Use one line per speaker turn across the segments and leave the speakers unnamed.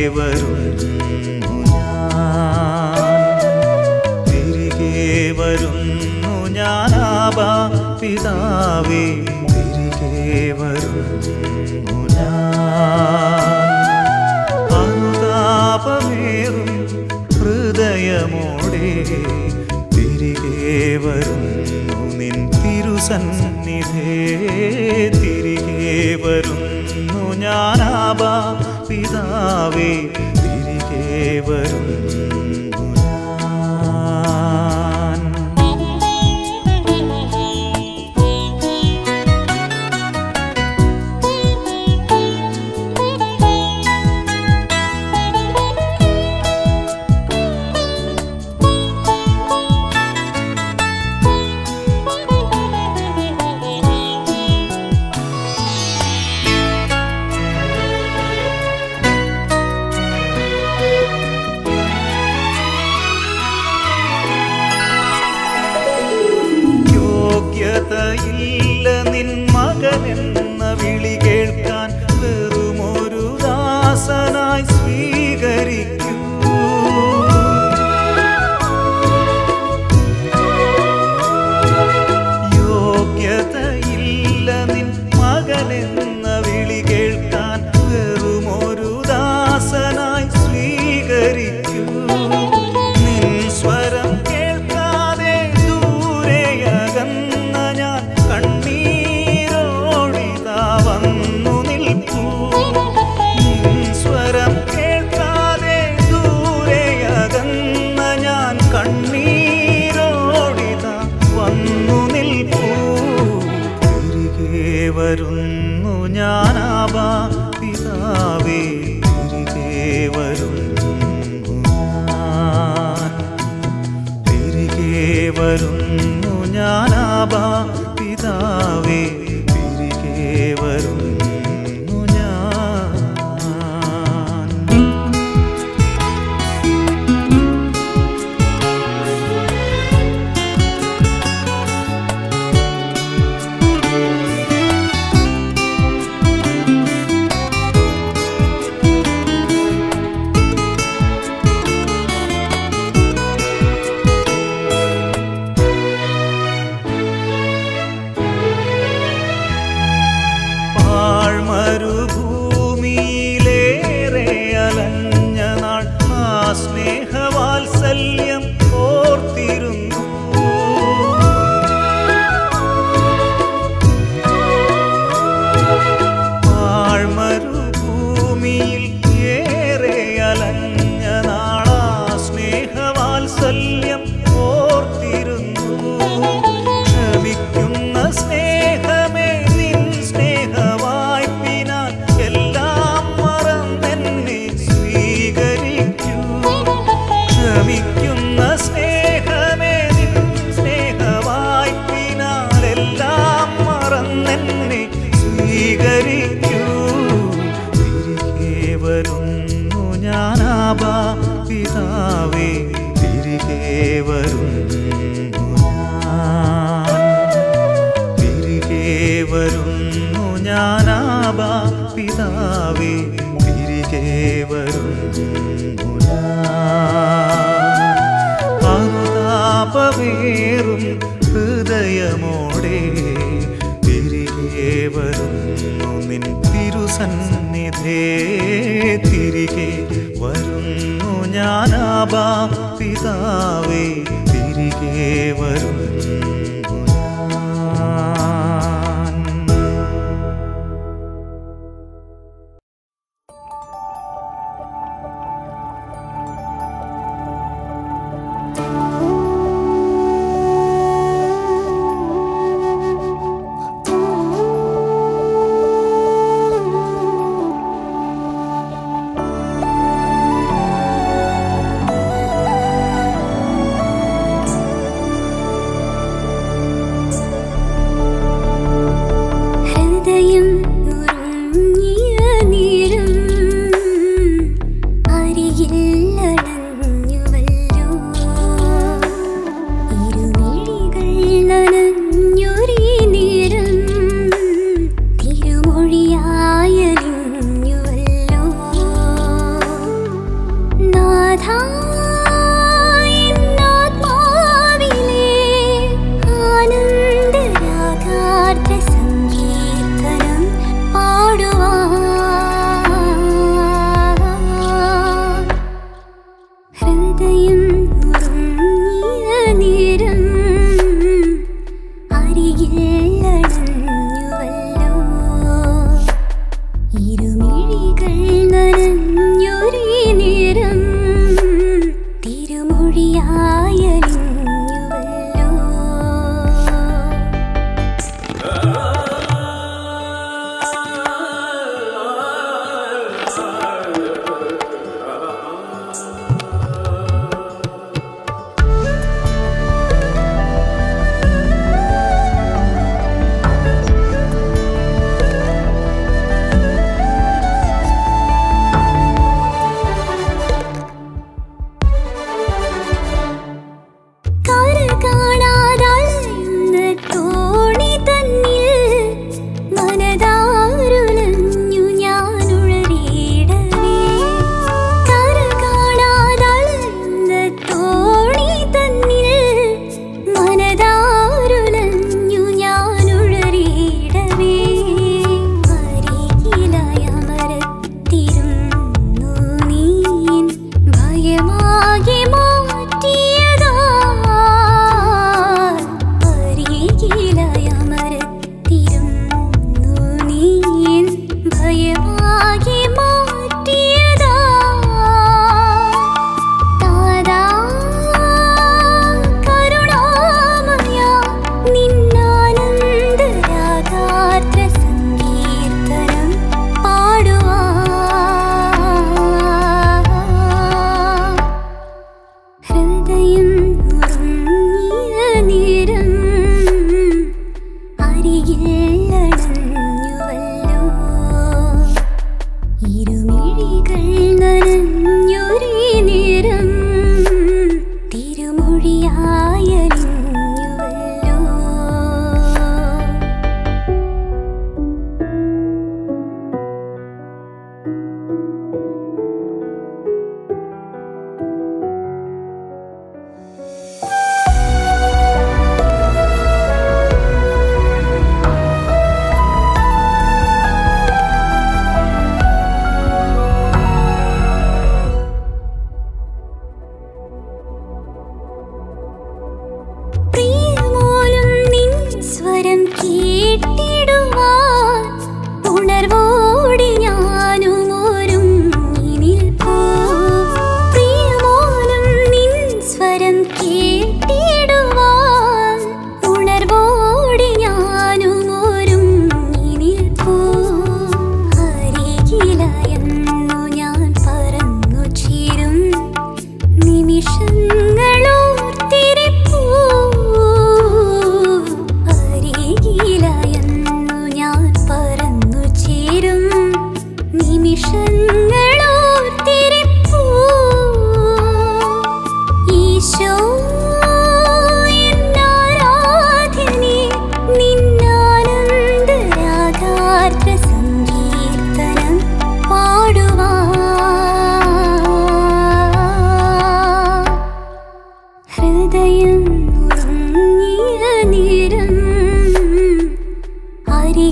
വരുന്നു ഞാൻ തിരികെ വരുന്നു ഞാനാബാ പിതാവേ തിരികെ വരുന്നു ഞാൻ അനുതാപമേറും ഹൃദയമോടെ തിരികെ വരുന്നു നിൻ തിരുസന്നിധേ തിരികെ വരുന്നു ഞാനാബാ പിതാവേ തിരികെ വരുന്നു ഞാൻ യോഗ്യതയില്ല നിൻ മകനെന്ന വിളി കേൾക്കാൻ വെറുമൊരു ദാസനായി സ്വീകരിക്കൂ യോഗ്യതയില്ല നിൻ മകനെന്ന വിളി കേൾക്കാൻ വെറുമൊരു ദാസനായി സ്വീകരിക്കൂ നിൻ സ്വരം കേൾക്കാതെ ദൂരെയകന്ന ഞാൻ കണ്ണീരോടിതാ വന്നു നിൽക്കൂ നിൻ സ്വരം കേൾക്കാതെ ദൂരെയകന്ന ഞാൻ കണ്ണീരോടിതാ വന്നു നിൽക്കൂ തിരികെ വരുന്നു ഞാനാബാ പിതാവേ തിരികെ വരുന്നു ഞാൻ തിരികെ വരുന്നു ഞാനാബാ പിതാവേ തിരികെ വരുന്നു ഞാൻ പാഴ്മരുഭൂമിയിലേറെ അലഞ്ഞ നാൾ ആ സ്നേഹവാത്സല്യം ഓർത്തിരുന്നു പാഴ്മരുഭൂമിയിൽ ഏറെ അലഞ്ഞ നാളാ സ്നേഹവാത്സല്യം ഓർത്തിരുന്നു ക്ഷമിക്കുന്ന സ്നേഹമേ നിൻ സ്നേഹവായ്പിനാൽ എല്ലാം മറന്നെന്നെ സ്വീകരിക്കൂ ക്ഷമിക്കുന്ന സ്നേഹമേ നിൻ സ്നേഹവായ്പിനാൽ എല്ലാം മറന്നെന്നെ സ്വീകരിക്കൂ തിരികെ വരുന്നു ഞാനാബാ പിതാവേ തിരികെ വരുന്നു ഞാൻ തിരികെ വരുന്നു ഞാനാബാ പിതാവേ തിരികെ വരുന്നു ഞാൻ അനുതാപമേറും ഹൃദയമോടെ തിരികെ വരുന്നു നിൻ തിരുസന്നിധേ തിരികെ വരുന്നു ഞാനാബാ പിതാവേ തിരികെ വരുന്നു ഞാൻ
ആ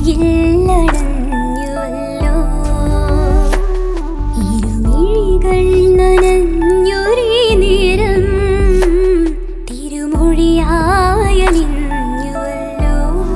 അരികില്ലടഞ്ഞുവല്ലോ ഇരുമിഴികൾ നനഞ്ഞൊരേ നേരം തിരുമൊഴിയായ നിന്നുവല്ലോ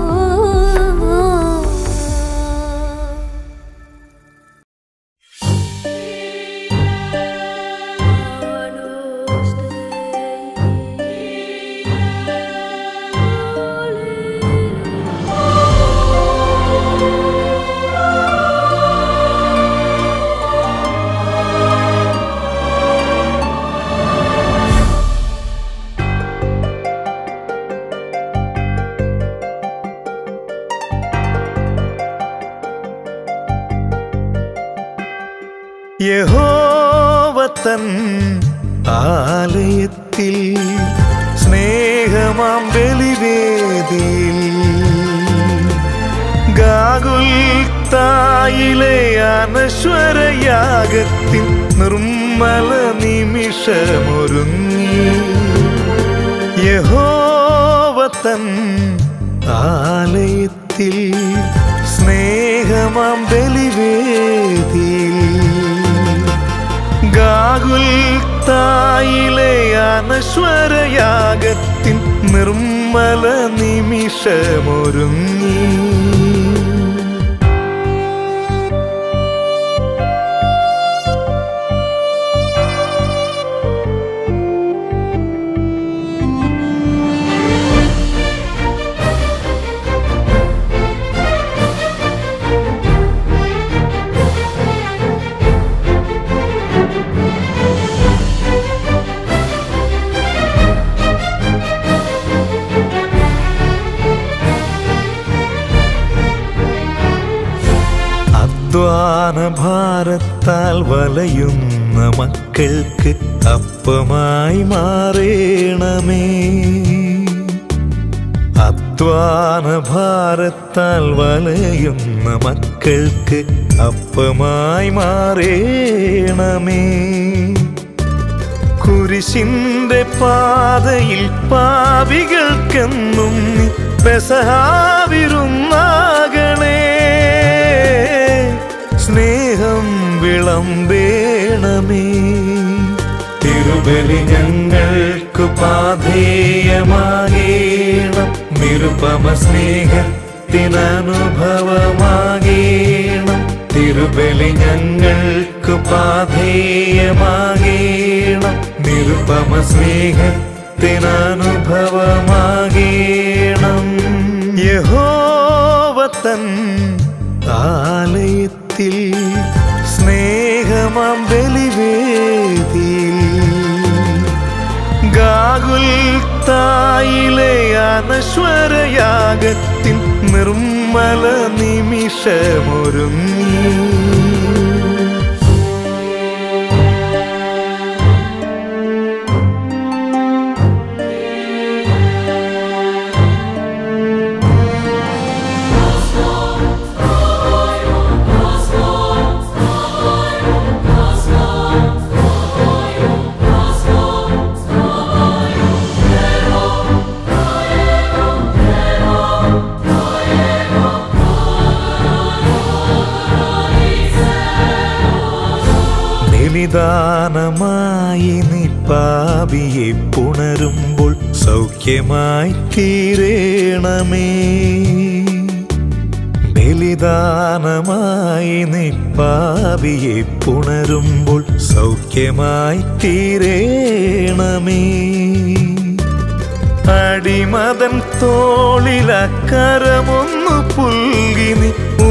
യഹോവത്തൻ ആലയത്തിൽ സ്നേഹമാം ബലിവേദിയിൽ ഗാഗുൽ തായിലെ അനശ്വരയാഗത്തിൻ നിർമ്മല നിമിഷമൊരുങ്ങി യഹോവത്തൻ ആലയത്തിൽ സ്നേഹമാം ബലിവേദിയിൽ ഗാഗുൽ തായിലെ അനശ്വരയാഗത്തിൻ നിർമ്മല നിമിഷമൊരുങ്ങി അധ്വാന ഭാരത്താൽ വലയുന്ന മക്കൾക്ക് അപ്പമായി മാറേണമേ അധ്വാന ഭാരത്താൽ വലയുന്ന മക്കൾക്ക് അപ്പമായി മാറേണമേ കുരിശിന്റെ പാതയിൽ പാപികൾക്കെന്നും നീ പെസഹാവിരുന്നാകണേ സ്നേഹം വിളമ്പേണമേ തിരുബലി ഞങ്ങൾക്ക് പാധേയമാകേണം നിരുപമ സ്നേഹത്തിനനുഭവമാകേണം തിരുബലി ഞങ്ങൾക്ക് പാധേയമാകേണം നിരുപമ സ്നേഹത്തിനനുഭവമാകേണം യഹോവത്തൻ ആലയത്തിൽ സ്നേഹമാം ബലിവേദിയിൽ ഗാഗുൽ തായിലെ അനശ്വരയാഗത്തിൻ നിർമ്മല നിമിഷമൊരുങ്ങി ബലിദാനമായി നീ പാപിയെ പുണരുമ്പോൾ സൗഖ്യമായി തീരേണമേ ബലിദാനമായി നീ പാപിയെ പുണരുമ്പോൾ സൗഖ്യമായി തീരേണമേ അടിമതൻ തോളിലക്കരമൊന്നു പുൽകി നീ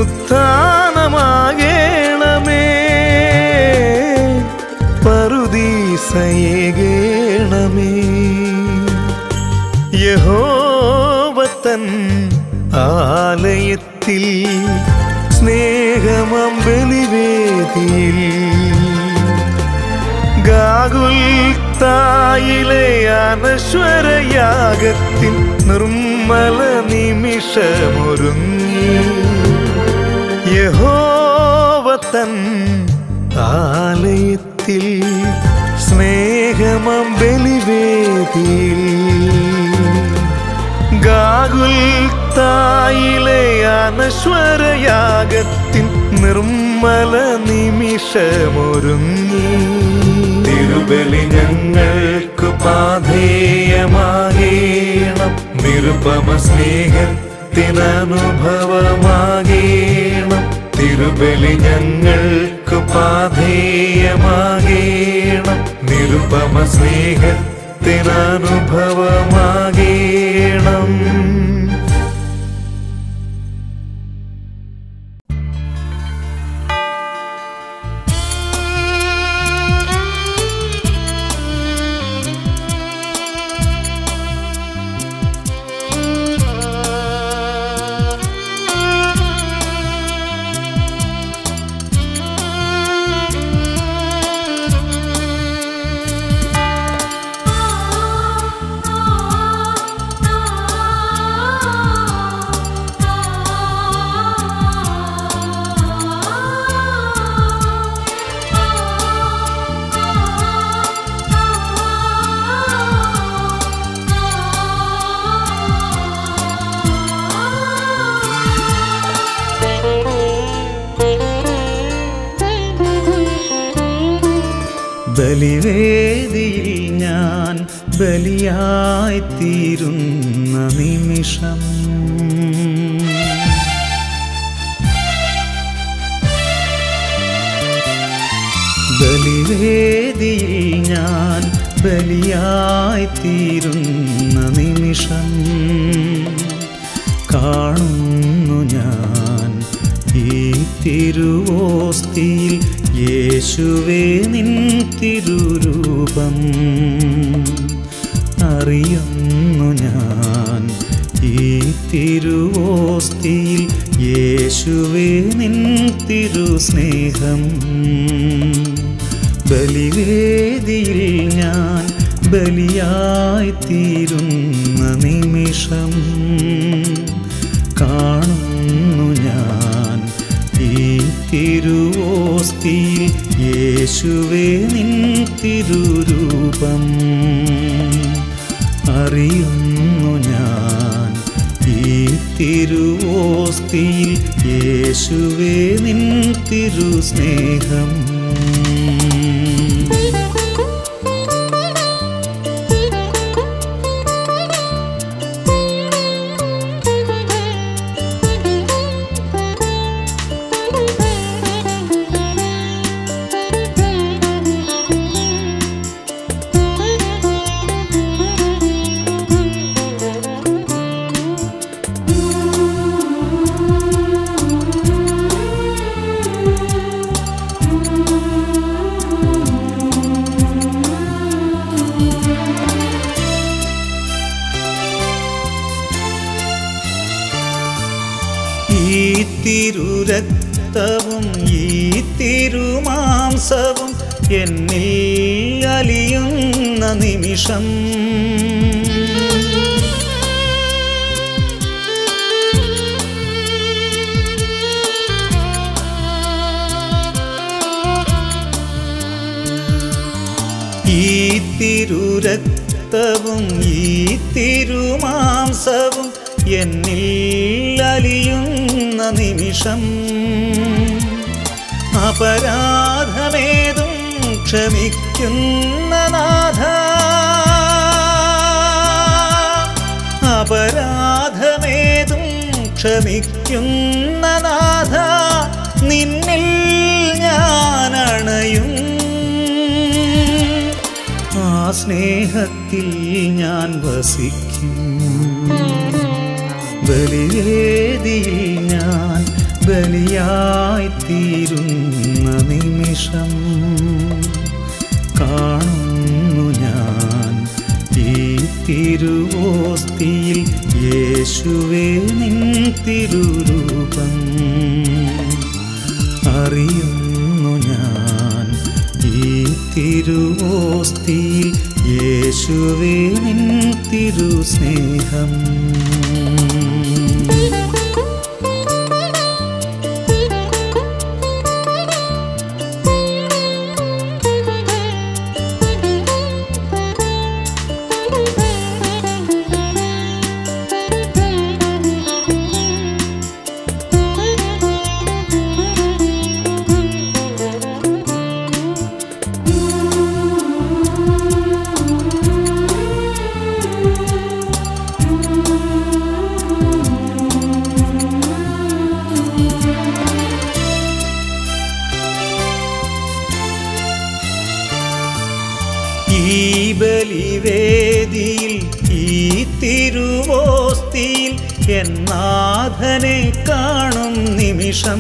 ഉത്ഥാനമാകേണമേ പറുദീസയേകേണമേ യഹോവത്തൻ ആലയത്തിൽ സ്നേഹമം ബലിവേദിയിൽ ഗാഗുൽ തായിലെ അനശ്വരയാഗത്തിൻ നിർമ്മല നിമിഷമൊരുങ്ങി യഹോവത്തൻ ആലയത്തിൽ സ്നേഹമം ബലിവേദിയിൽ ഗാഗുൽ തായിലെ അന അനശ്വരയാഗത്തിൻ നിർമ്മല നിമിഷമൊരുങ്ങി തിരുബലി ഞങ്ങൾക്ക് പാധേയമാകേണം നിരുപമ സ്നേഹത്തിനനുഭവമാകേണം തിരുബലി ഞങ്ങൾക്ക് പാധേയമാകേണം നിരുപമ സ്നേഹത്തിനനുഭവമാകേണം
ബലിവേദിയിൽ ഞാൻ ബലിയായിത്തീരുന്ന നിമിഷം ബലിവേദിയിൽ ഞാൻ ബലിയായിത്തീരുന്ന നിമിഷം കാണുന്നു ഞാൻ ഈ തിരുവോസ്തിയിൽ യേശുവേ നിൻ തിരുരൂപം അറിയുന്നു ഞാൻ ഈ തിരുവോസ്തിയിൽ യേശുവേ നിൻ തിരുസ്നേഹം ബലിവേദിയിൽ ഞാൻ ബലിയായിത്തീരുന്ന നിമിഷം കാണുന്നു ഞാൻ ഈ തിരുവോസ്തിയിൽ യേശുവേ നിൻ തിരുരൂപം അറിയുന്നു ഞാൻ ഈ തിരുവോസ്തിയിൽ യേശുവേ നിൻ തിരുസ്നേഹം ഈ തിരുരക്തവും ഈ തിരുമാംസവും എന്നിൽ അലിയുന്ന നിമിഷം ഈ തിരുരക്തവും ഈ തിരുമാംസവും എന്നിൽ അലിയുന്ന നിമിഷം അപരാധമേതും ക്ഷമിക്കുന്ന നാഥ അപരാധമേതും ക്ഷമിക്കുന്ന നാഥ നിന്നിൽ ഞാൻ അണയും ആ സ്നേഹത്തിൽ ഞാൻ വസിക്കും ബലിവേദിയിൽ ഞാൻ ബലിയായിത്തീരുന്ന നിമിഷം കാണുന്നു ഞാൻ ഈ തിരുവോസ്തിയിൽ യേശുവേ നിൻ തിരുരൂപം അറിയുന്നു ഞാൻ ഈ തിരുവോസ്തിയിൽ യേശുവേ നിൻ തിരുസ്നേഹം
Thank you.
ബലിവേദിയിൽ ഈ തിരുവോസ്തിയിൽ എന്നാഥനെ കാണും നിമിഷം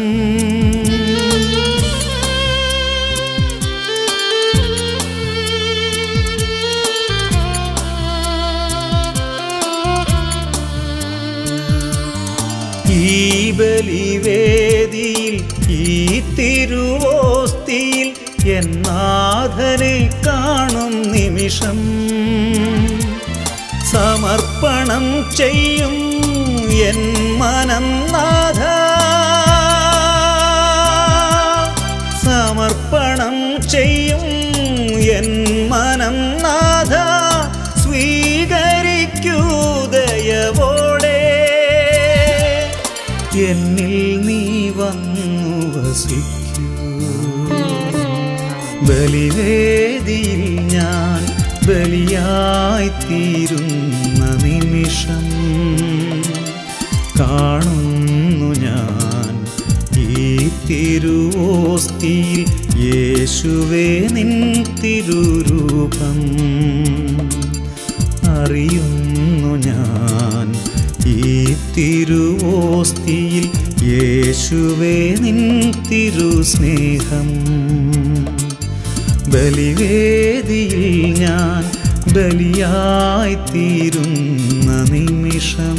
ഈ ബലിവേദിയിൽ ഈ തിരുവോസ്തിയിൽ എന്നാഥനെ കാണും നിമിഷം സമർപ്പണം ചെയ്യും എൻ മനം നാഥ സമർപ്പണം ചെയ്യും എൻ മനം നാഥ സ്വീകരിക്കൂ ദയവോടെ എന്നിൽ നീ വന്നു വസിക്കൂ ബലിവേദിയിൽ ഞാൻ ബലിയായി തീരുന്ന നിമിഷം കാണുന്നു ഞാൻ ഈ തിരുവോസ്തിയിൽ യേശുവേ നിൻ തിരുരൂപം അറിയുന്നു ഞാൻ ഈ തിരുവോസ്തിയിൽ യേശുവേ നിൻ തിരുസ്നേഹം ബലിവേദിയിൽ ഞാൻ ബലിയായി തീരുന്ന നിമിഷം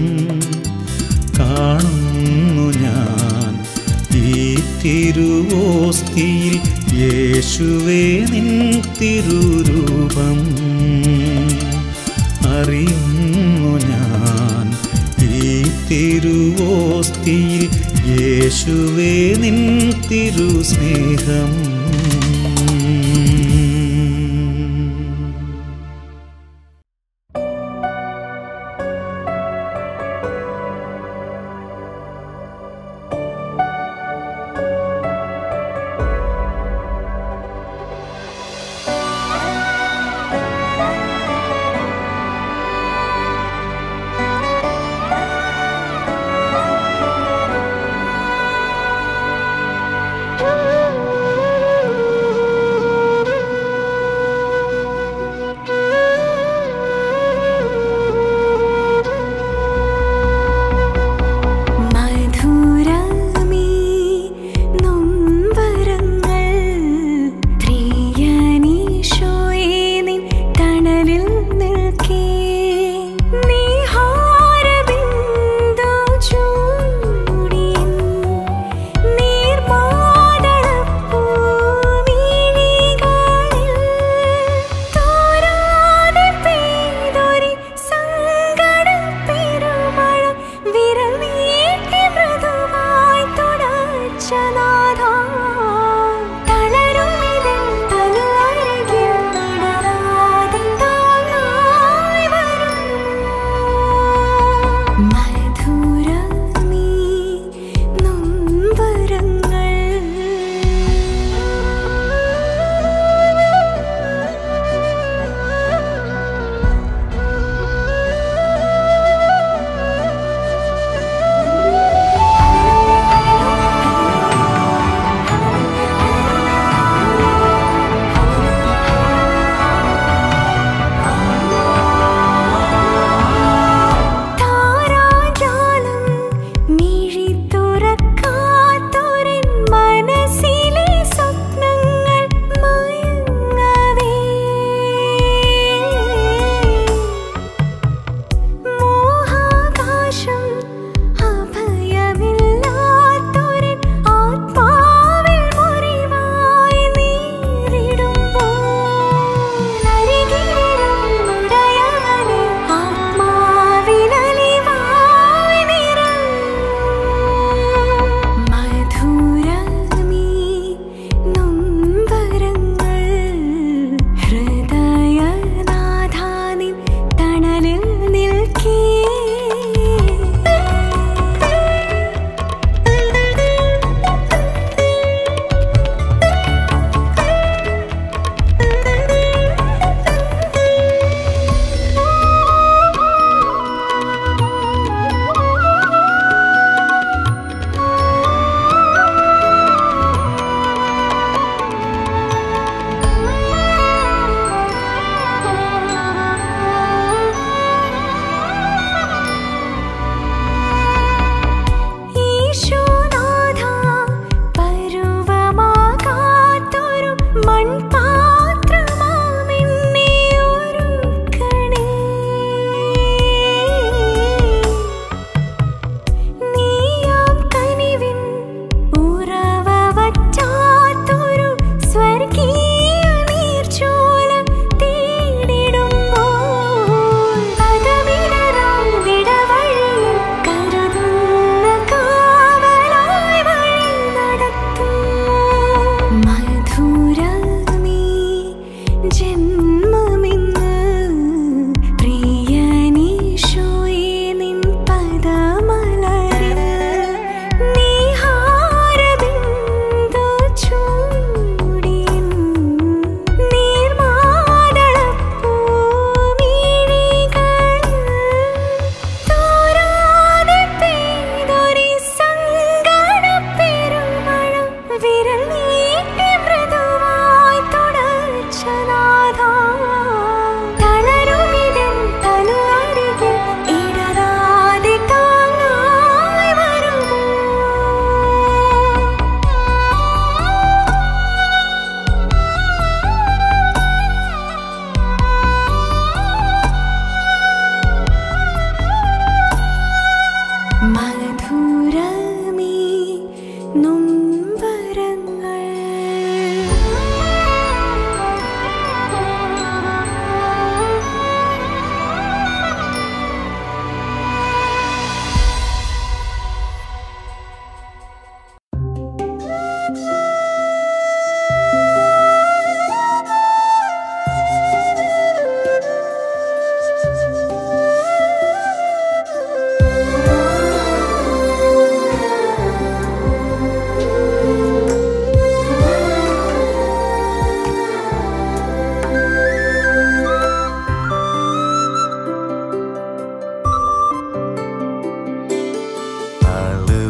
കാണുന്നു ഞാൻ ഈ തിരുവോസ്തിയിൽ യേശുവേ നിൻ തിരുരൂപം അറിയുന്നു ഞാൻ ഈ തിരുവോസ്തിയിൽ യേശുവേ നിൻ തിരുസ്നേഹം
ആ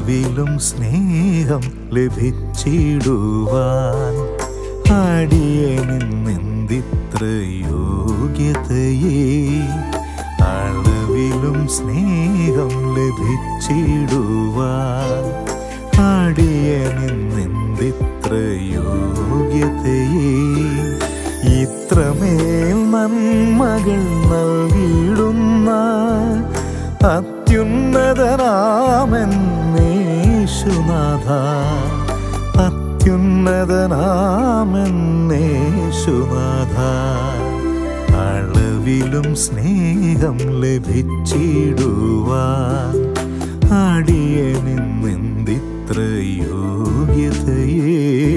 അളവിലും സ്നേഹം ലഭിച്ചിടുവാൻ അടിയനിന്നിത്ര യോഗ്യതയെ അളവിലും സ്നേഹം ലഭിച്ചിടുവാൻ അടിയനിന്നിത്ര യോഗ്യതയെ ഇത്രമേൽ നന്മകൾ നൽകിയിടുന്ന അത്യുന്നതനാമെന്നേശുനാഥ അത്യുന്നതനാമെന്നേശുനാഥ അളവിലും സ്നേഹം ലഭിച്ചിടുവാൻ അടിയനിന്നിത്ര യോഗ്യതയേ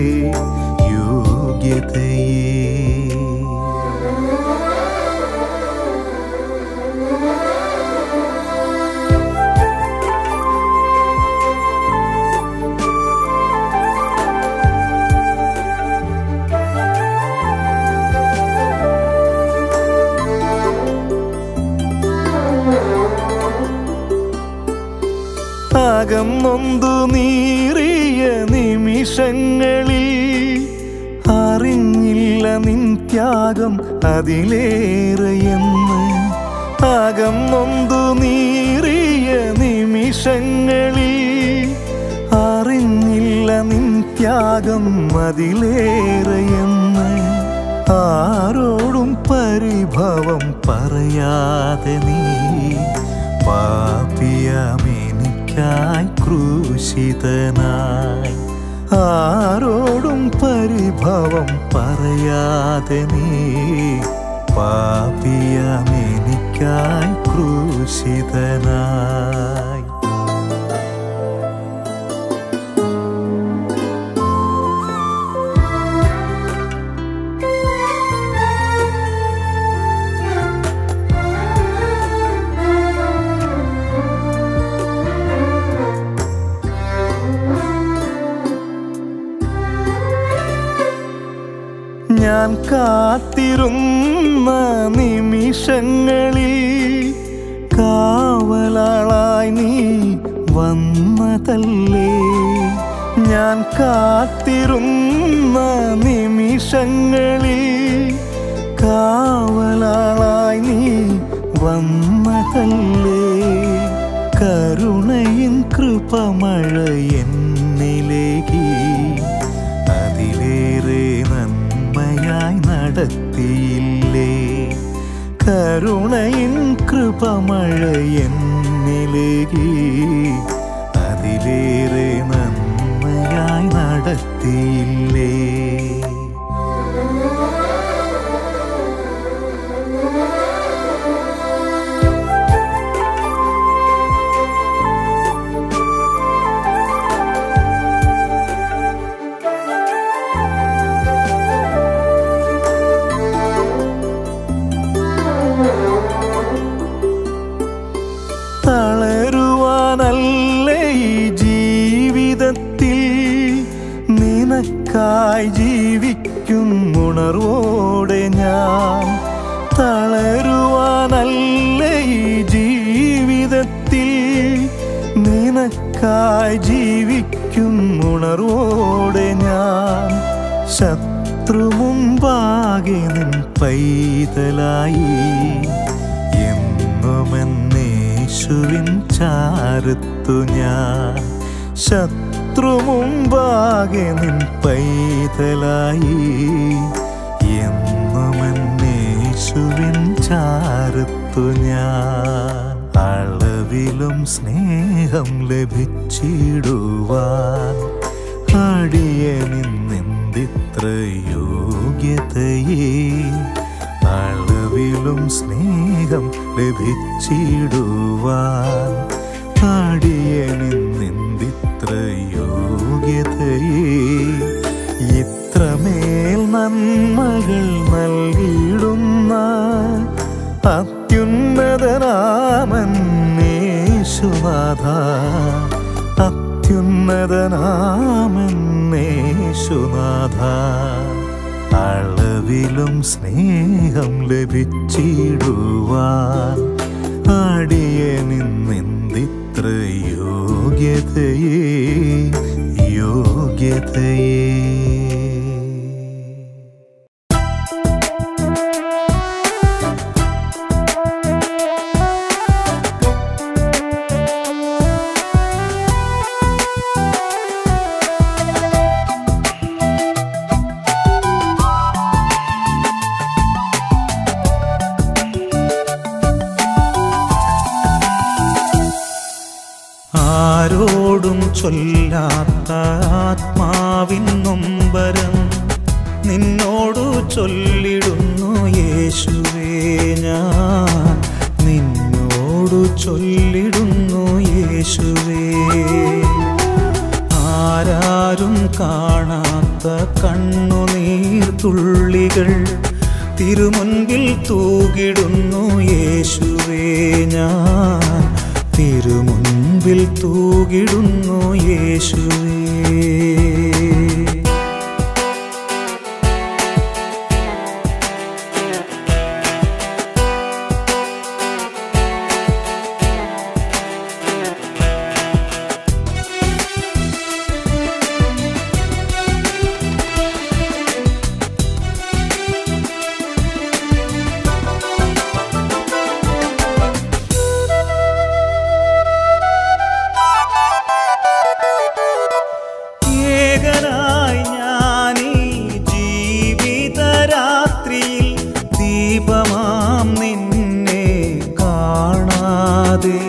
യോഗ്യതയേ അകം നൊന്തു നീറിയ നിമിഷങ്ങളിൽ അറിഞ്ഞില്ല നിൻ ത്യാഗം അതിലേറെയെന്ന് അകം നൊന്തു നീറിയ നിമിഷങ്ങളിൽ അറിഞ്ഞില്ല നിൻ ത്യാഗം അതിലേറെയെന്ന് ആരോടും പരിഭവം പറയാതെ നീ പാപിയമെനിക്കായി ക്രൂശിതനായി ആരോടും പരിഭവം പറയാതെ നീ പാപിയമെനിക്കായി ക്രൂശിതനായി ഞാൻ കാത്തിരുന്ന നിമിഷങ്ങളിൽ കാവലാളായി നീ വന്നതല്ലേ ഞാൻ കാത്തിരുന്ന നിമിഷങ്ങളിൽ കാവലാളായി നീ വന്നതല്ലേ കരുണയിൻ കൃപമഴ എന്നിലേക്ക് അതിലേറെ നന്മയായി നടത്തിയില്ലേ കരുണയിൻ കൃപമഴ എന്നിലേക്ക് അതിലേറെ നന്മയായി നടത്തിയില്ലേ തളരുവാനല്ല ഈ ജീവിതത്തിൽ നിനക്കായി ജീവിക്കും ഉണർവോടെ ഞാൻ തളരുവാനല്ല ഈ ജീവിതത്തിൽ നിനക്കായി ജീവിക്കും ഉണർവോടെ ഞാൻ ശത്രു മുമ്പാകെ നിൻ പൈതലായി എന്നുമെന്നേശുവിൻ ചാരത്തു ഞാൻ ശത്രു മുമ്പാകെ നിൻ പൈതലായി എന്നുമെന്നേശുവിൻ ചാരത്തു ഞാൻ അളവിലും സ്നേഹം ലഭിച്ചിടുവാൻ അടിയനിന്നിത്ര യോഗ്യതയേ അളവിലും സ്നേഹം ലഭിച്ചിടുവാൻ അടിയനിന്നിത്ര യോഗ്യതയേ ഇത്രമേൽ നന്മകൾ നൽകിയിടുന്ന അത്യുന്നതനാമന്നേശുനാഥ അത്യുന്നതനാമന്നേശുനാഥ അളവിലും സ്നേഹം ലഭിച്ചിടുവാൻ അടിയനിന്നിത്ര യോഗ്യ യോഗ്യതയേ യോഗ്യതയേ
ആരോടും ചൊല്ലാത്ത ആത്മാവിൻ നൊമ്പരം നിന്നോടു ചൊല്ലിടുന്നു യേശുവേ ഞാൻ നിന്നോടു ചൊല്ലിടുന്നു യേശുവേ ആരാരും കാണാത്ത കണ്ണുനീർ തുള്ളികൾ തിരുമുൻപിൽ തൂകിടുന്നു യേശുവേ ഞാൻ തിരുമുൻപിൽ തൂകിടുന്നു യേശുവേ ഏകനായി ഞാനീ ജീവിതരാത്രിയിൽ ദീപമാം നിന്നെ കാണാതെ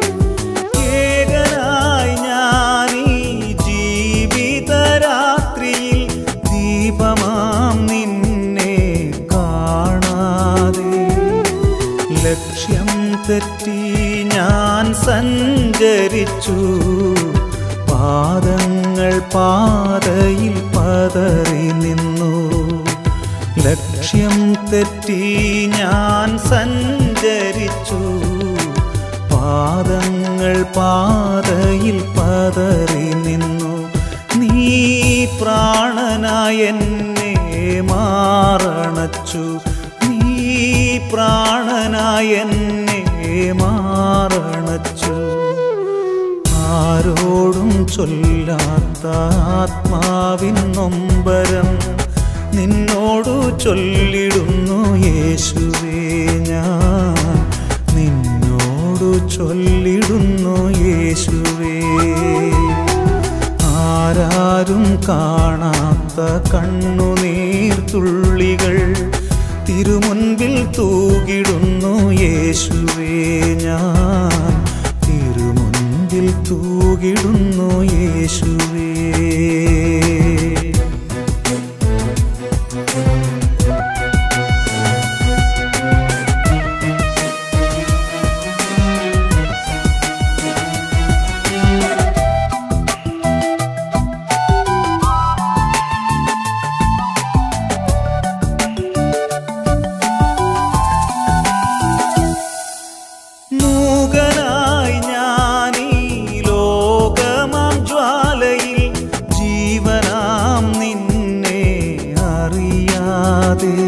ഏകനായി ഞാനീ ജീവിതരാത്രിയിൽ ദീപമാം നിന്നെ കാണാതെ ലക്ഷ്യം തെറ്റി ഞാൻ സഞ്ചരിച്ചു പാദങ്ങൾ പാതയിൽ പതറി നിന്നു ലക്ഷ്യം തെറ്റി ഞാൻ സഞ്ചരിച്ചു പാദങ്ങൾ പാതയിൽ പതറി നിന്നു നീ പ്രാണനായ എന്നെ മാറണച്ചു നീ പ്രാണനായ എന്നെ മാറണച്ചു ആരോടും ചൊല്ലാത്ത ആത്മാവിൻ നൊമ്പരം നിന്നോടു ചൊല്ലിടുന്നു യേശുവേ ഞാൻ നിന്നോടു ചൊല്ലിടുന്നു യേശുവേ ആരാരും കാണാത്ത കണ്ണുനീർ തുള്ളികൾ തിരുമുൻപിൽ തൂകിടുന്നു യേശുവേ ഞാൻ തിരുമുൻപിൽ തൂകിടുന്നു യേശുവേ മൂകനായി ഞാനീ ലോകമാം ജ്വാലയിൽ ജീവനാം നിന്നെ അറിയാതെ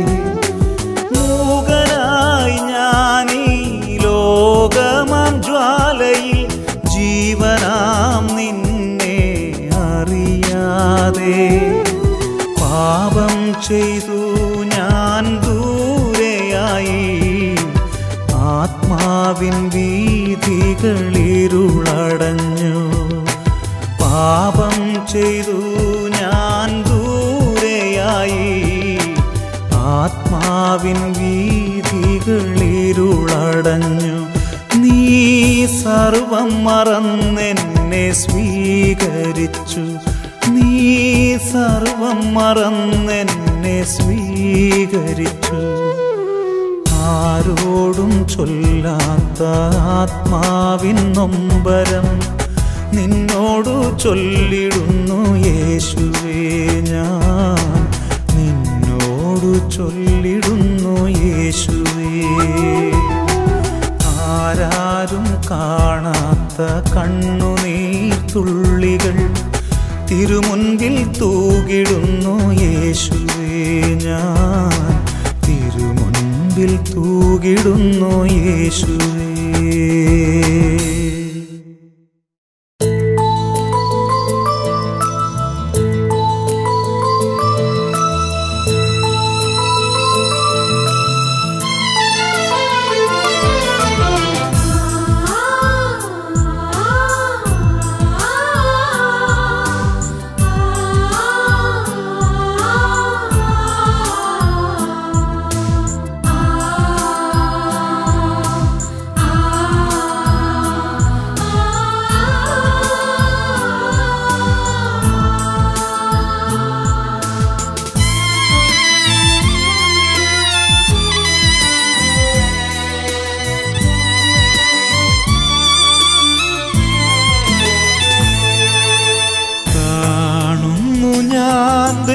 മൂകനായി ഞാനീ ലോകമാം ജ്വാലയിൽ ജീവനാം നിന്നെ അറിയാതെ പാപം ചെയ്തു ഞാൻ ദൂരെയായി ആത്മാവിൻ വീതികളിരുളടഞ്ഞു പാപം ചെയ്തു ഞാൻ ദൂരെയായി ആത്മാവിൻ വീതികളിരുളടഞ്ഞു നീ സർവം മറന്നെന്നെ സ്വീകരിച്ചു നീ സർവം മറന്നെന്നെ സ്വീകരിച്ചു ആരോടും ചൊല്ലാത്ത ആത്മാവിൻ നൊമ്പരം നിന്നോടു ചൊല്ലിടുന്നു യേശുവേ ഞാൻ നിന്നോടു ചൊല്ലിടുന്നു യേശുവേ ആരാരും കാണാത്ത കണ്ണുനീർ തുള്ളികൾ തിരുമുൻപിൽ തൂകിടുന്നു യേശുവേ ഞാൻ തിരുമുൻപിൽ തൂകിടുന്നു യേശുവേ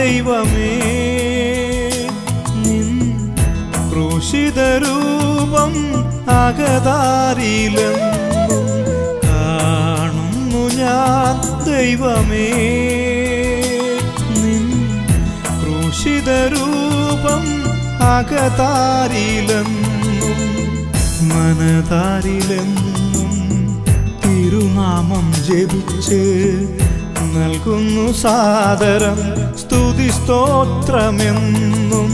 ദൈവമേ നിൻ ക്രൂശിതരൂപം അകതാരിലെന്നും കാണുന്നു ഞാൻ ദൈവമേ നിൻ ക്രൂശിതരൂപം അകതാരിലെന്നും മനതാരിലെന്നും തിരുനാമം ജപിച്ച് നൽകുന്നു സാദരം സ്തുതി സ്തോത്രമെന്നും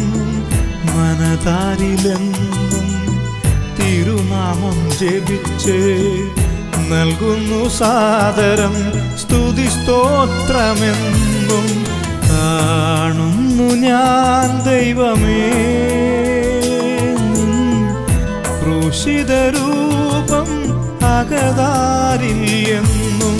മനതാരിലെന്നും തിരുനാമം ജപിച്ച് നൽകുന്നു സാദരം സ്തുതി സ്തോത്രമെന്നും കാണുന്നു ഞാൻ ദൈവമേ നിൻ ക്രൂശിതരൂപം അകതാരിൽ എന്നും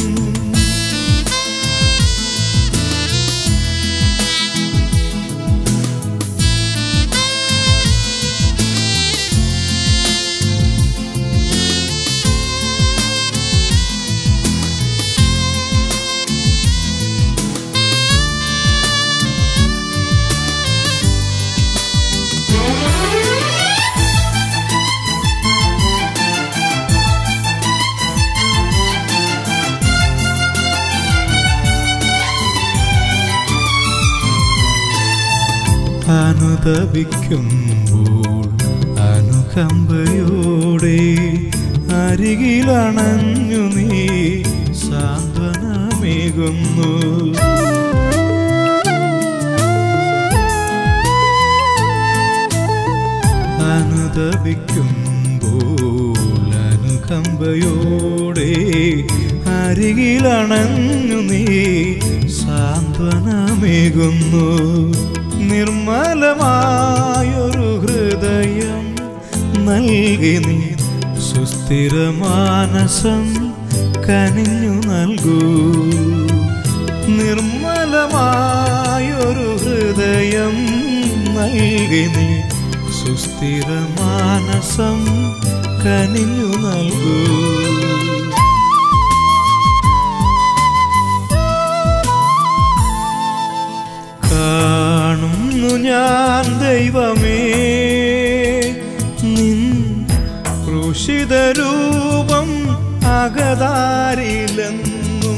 അനുദപിക്കുമ്പോൾ അനുകമ്പയോടെ അരികിലണഞ്ഞു നീ സാന്ത്വനമേകുന്നു അനുദപിക്കുമ്പോൾ അനുകമ്പയോടെ അരികിലണഞ്ഞു നീ സാന്ത്വനമേകുന്നു നിർമ്മലമായൊരു ഹൃദയം നൽകി നീ സുസ്ഥിരമാനസം കനിഞ്ഞു നൽകൂ നിർമ്മലമായൊരു ഹൃദയം നൽകി നീ സുസ്ഥിരമാനസം കനിഞ്ഞു നൽകൂ കാണുന്നു ഞാൻ ദൈവമേ നിൻ ക്രൂശിതരൂപം അകതാരിലെന്നും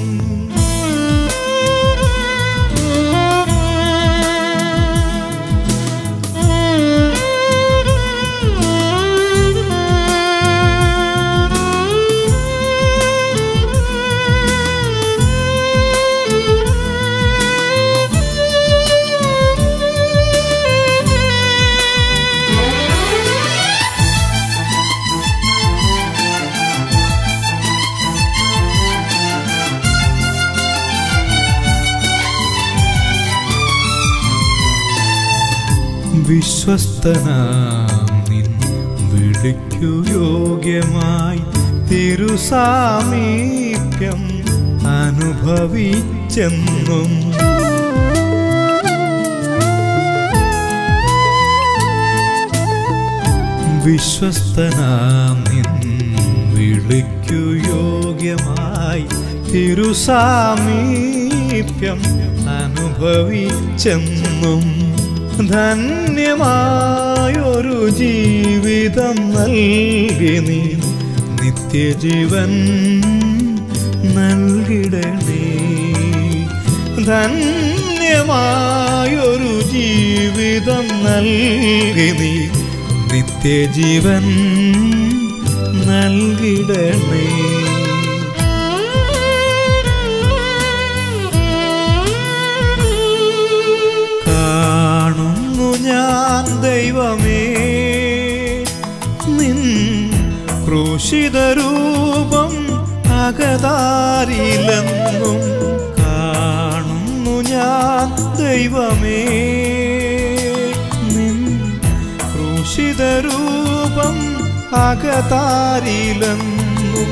വിശ്വസ്തനാം നിൻ വിളിക്കു യോഗ്യമായി തിരുസാമീപ്യം അനുഭവിച്ചെന്നും വിശ്വസ്തനാം നിൻ വിളിക്കു യോഗ്യമായി തിരുസാമീപ്യം അനുഭവിച്ചെന്നും ധന്യമായൊരു ജീവിതം നൽകി നീ നിത്യജീവൻ നൽകിടണേ ധന്യമായൊരു ജീവിതം നൽകി നീ നിത്യജീവൻ നൽകിടണേ കാണുന്നു ഞാൻ ദൈവമേ നിൻ ക്രൂശിതരൂപം അകതാരിലെന്നും കാണുന്നു ഞാൻ ദൈവമേ നിൻ ക്രൂശിതരൂപം അകതാരിലെന്നും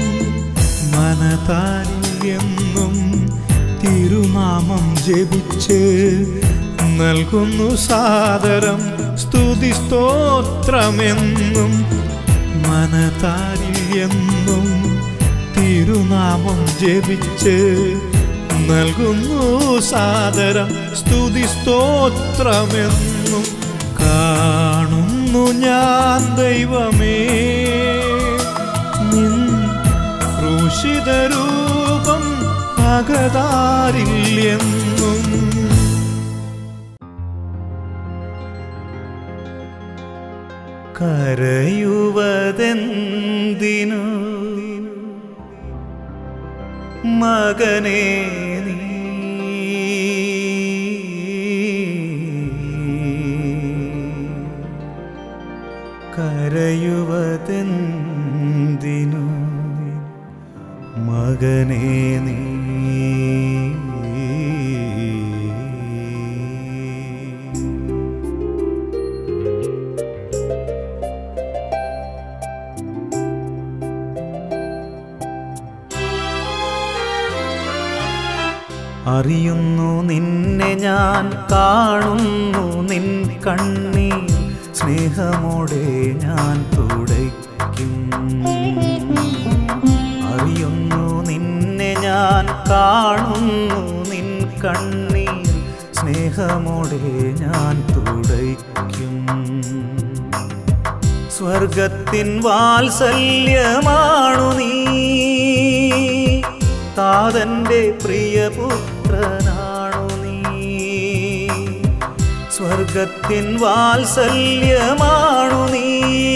മനതാരിലെന്നും തിരുനാമം ജപിച്ച് നൽകുന്നു സാദരം സ്തുതി സ്തോത്രമെന്നും മനതാരിൽ എന്നും തിരുനാമം ജപിച്ച് നൽകുന്നു സാദരം സ്തുതി സ്തോത്രമെന്നും കാണുന്നു ഞാൻ ദൈവമേ നിൻ ക്രൂശിത രൂപം അകതാരില്ലെന്നും
കരയുവതെന്തിനു മകനേ നീ കരയുവതെന്തിനു മകനേ നീ അറിയുന്നു നിന്നെ ഞാൻ കാണുന്നു നിൻ കണ്ണീർ സ്നേഹമോടെ ഞാൻ തുടയ്ക്കും അറിയുന്നു നിന്നെ ഞാൻ കാണുന്നു നിൻ കണ്ണീർ സ്നേഹമോടെ ഞാൻ തുടയ്ക്കും സ്വർഗത്തിൻ വാത്സല്യമാണു നീ താതന്റെ പ്രിയപുത്രനാണു നീ സ്വർഗത്തിൻ വാത്സല്യമാണു നീ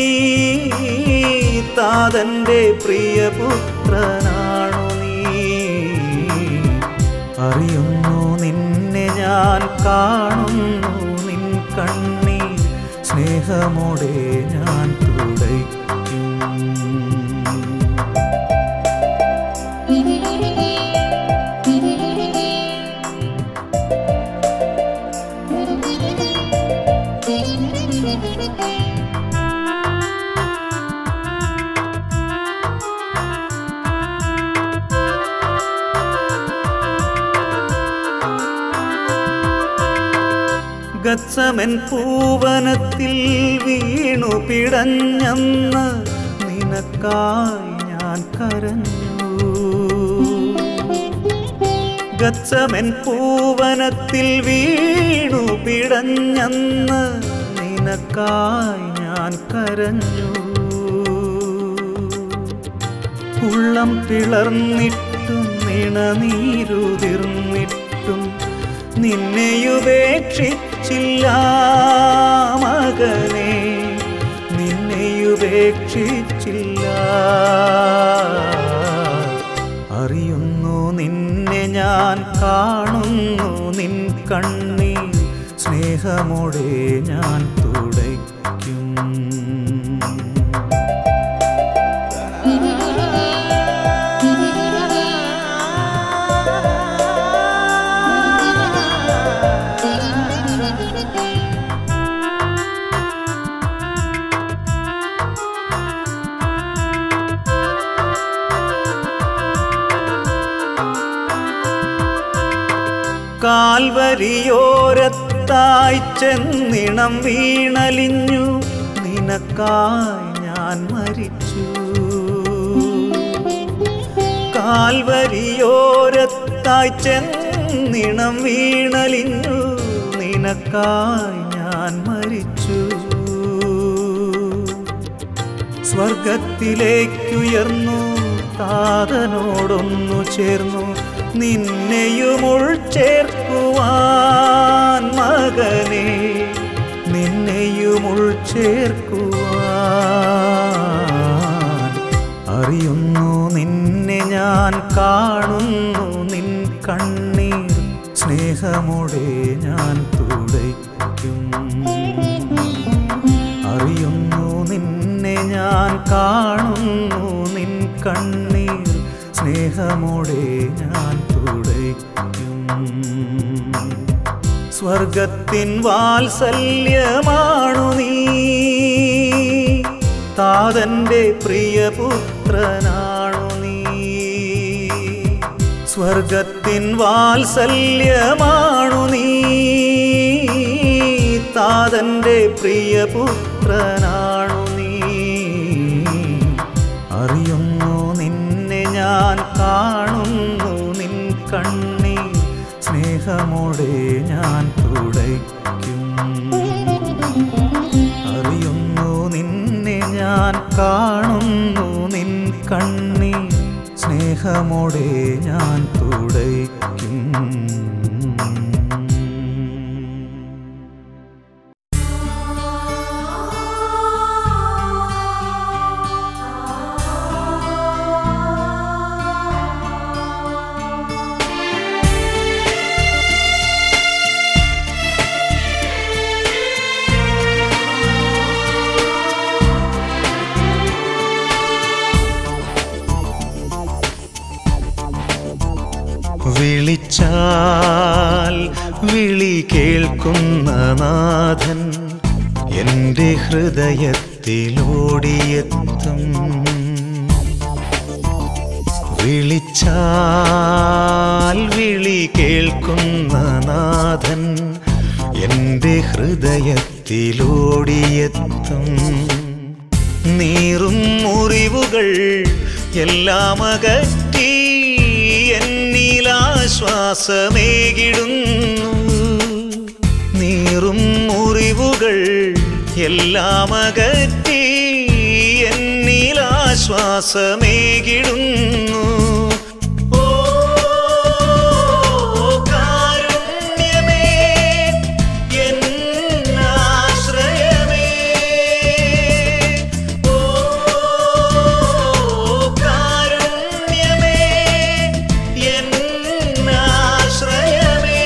താതന്റെ പ്രിയപുത്രനാണു നീ അറിയുന്നു നിന്നെ ഞാൻ കാണുന്നു നിൻ കണ്ണീർ സ്നേഹമോടെ ഞാൻ തുടയ്ക്കും ഗത്സമൻ പൂവനത്തിൽ വീണു പിടഞ്ഞെന്ന് നിനക്കായി ഞാൻ കരഞ്ഞു ഗത്സമൻ പൂവനത്തിൽ വീണു പിടഞ്ഞെന്ന് നിനക്കായി ഞാൻ കരഞ്ഞു ഉള്ളം പിളർന്നിട്ടും നിണനീരുതിർന്നിട്ടും നിന്നെയുപേക്ഷിച്ചില്ല മകനെ നിന്നെയുപേക്ഷിച്ചില്ല അറിയുന്നു നിന്നെ ഞാൻ കാണുന്നു നിൻ കണ്ണീർ സ്നേഹമോടെ ഞാൻ തുടയ്ക്കും കാൽവരിയോരത്തായി ചെന്നിണം വീണലിഞ്ഞു നിനക്കായി ഞാൻ മരിച്ചു കാൽവരിയോരത്തായി ചെന്നിണം വീണലിഞ്ഞു നിനക്കായി ഞാൻ മരിച്ചു സ്വർഗത്തിലേക്കുയർന്നു താതനോടൊന്നു ചേർന്നു നിന്നെയും ഉൾച്ചേർക്കുവാൻ മകനെ നിന്നെയും ഉൾച്ചേർക്കുവാൻ അറിയുന്നു നിന്നെ ഞാൻ കാണുന്നു നിൻ കണ്ണീർ സ്നേഹമോടെ ഞാൻ തുടയ്ക്കും അറിയുന്നു നിന്നെ ഞാൻ കാണുന്നു നിൻ കണ്ണീർ സ്നേഹമോടെ ഞാൻ തുടയ്ക്കും സ്വർഗത്തിൻ വാത്സല്യമാണു നീ താതന്റെ പ്രിയപുത്രനാണു നീ സ്വർഗത്തിൻ വാത്സല്യമാണു നീ താതന്റെ പ്രിയപുത്രനാണു നീ അറിയുന്നു നിന്നെ ഞാൻ കാണുന്നു നിൻ കണ്ണീർ കാണുന്നു നിൻ കണ്ണി സ്നേഹമോടെ ഞാൻ തുടയ്ക്കും വിളിച്ചാൽ വിളി കേൾക്കുന്ന നാഥൻ എൻ്റെ ഹൃദയത്തിലോടിയെത്തും വിളിച്ചാൽ വിളി കേൾക്കുന്ന നാഥൻ എൻ്റെ ഹൃദയത്തിലോടിയെത്തും നീറും മുറിവുകൾ എല്ലാം അകറ്റി എന്നിലാശ്വാസമേകിടുന്നു നീറും മുറിവുകൾ എല്ലാം അകറ്റി എന്നിലാശ്വാസമേകിടുന്നു ഓ കാരുണ്യമേ എന്നാശ്രയമേ ഓ കാരുണ്യമേ എന്നാശ്രയമേ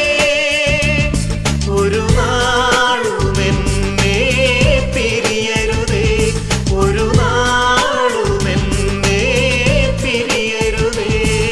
ഒരു നാളും എന്നെ പിരിയരുതേ ഒരു നാളും എന്നെ പിരിയരുതേ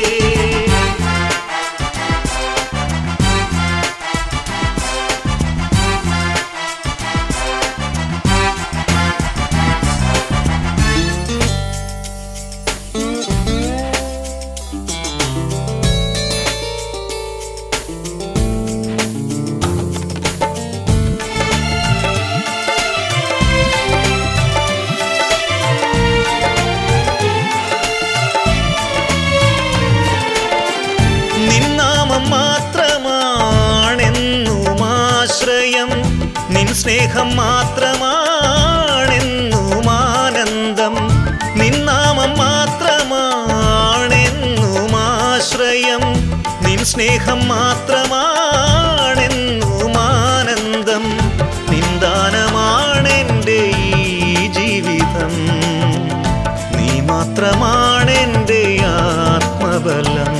നിന്നാമം മാത്രമാണെന്നും ആശ്രയം നിൻ സ്നേഹം മാത്രമാണെന്നും ആനന്ദം നിന്നാമം മാത്രമാണെന്നും ആശ്രയം നിൻ സ്നേഹം മാത്രമാണെന്നും ആനന്ദം നിന്ദാനമാണെൻ്റെ ഈ ജീവിതം നീ മാത്രമാണെൻ്റെ ആത്മബലം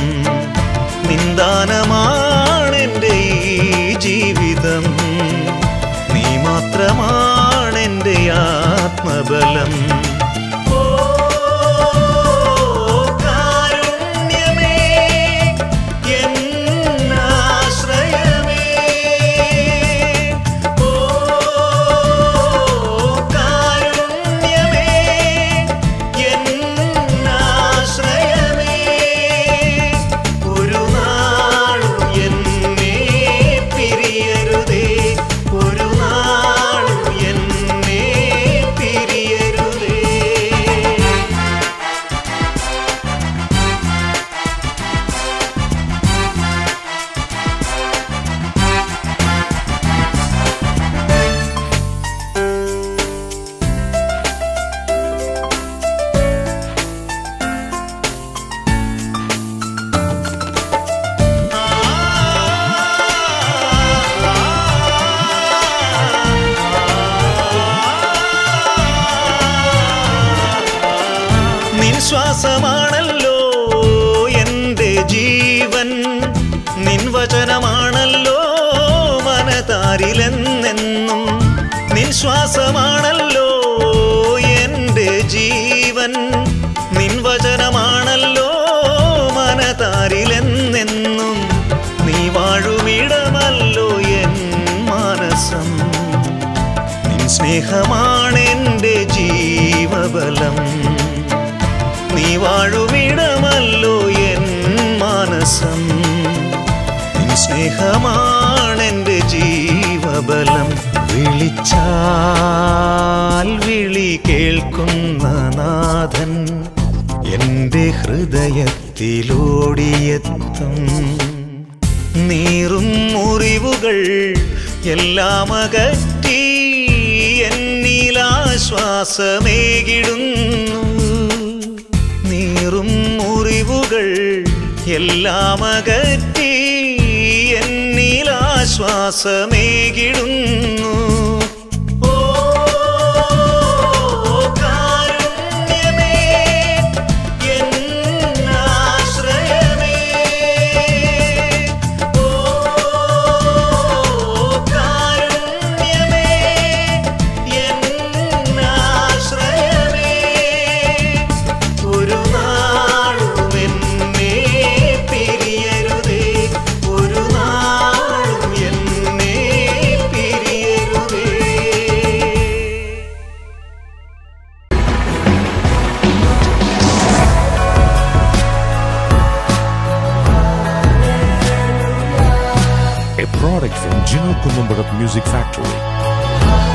നിന്ദാനമാണെൻ്റെ ഈ ജീവിതം നീ മാത്രമാണെൻ്റെ ആത്മബലം ഓ കാരുണ്യമേ എന്നാശ്രയമേ ഓ കാരുണ്യമേ എന്നാശ്രയമേ ഒരു നാളും എന്നെ പിരിയരുതേ ഒരു നാളും എന്നെ പിരിയരുതേ നിൻ ശ്വാസമാണല്ലോ എൻ്റെ ജീവൻ നിൻ വചനമാണല്ലോ മനതാരിലെന്നെന്നും നിൻ ശ്വാസമാണല്ലോ എൻ്റെ ജീവൻ നിൻ വചനമാണല്ലോ മനതാരിലെന്നെന്നും നീ വാഴുമിടമല്ലോ എൻ മാനസം നിൻ സ്നേഹമാണെൻ്റെ ജീവബലം നീ വാഴുമിടമല്ലോ എൻ മാനസം നിൻ സ്നേഹമാണെൻ്റെ ജീവബലം വിളിച്ചാൽ വിളി കേൾക്കുന്ന നാഥൻ എൻ്റെ ഹൃദയത്തിലോടിയെത്തും നീറും മുറിവുകൾ എല്ലാം അകറ്റി എന്നിലാശ്വാസമേകിടുന്നു ആശ്വാസമേകിടുന്നു നീറും മുറിവുകൾ എല്ലാം അകറ്റി എന്നിൽ ആശ്വാസമേകിടുന്നു ഓ കാരുണ്യമേ എന്നാശ്രയമേ ഓ കാരുണ്യമേ എന്നാശ്രയമേ ഒരു നാളും എന്നെ പിരിയരുതേ ഒരു നാളും എന്നെ പിരിയരുതേ
a product from Gino Columbarat Music Factory.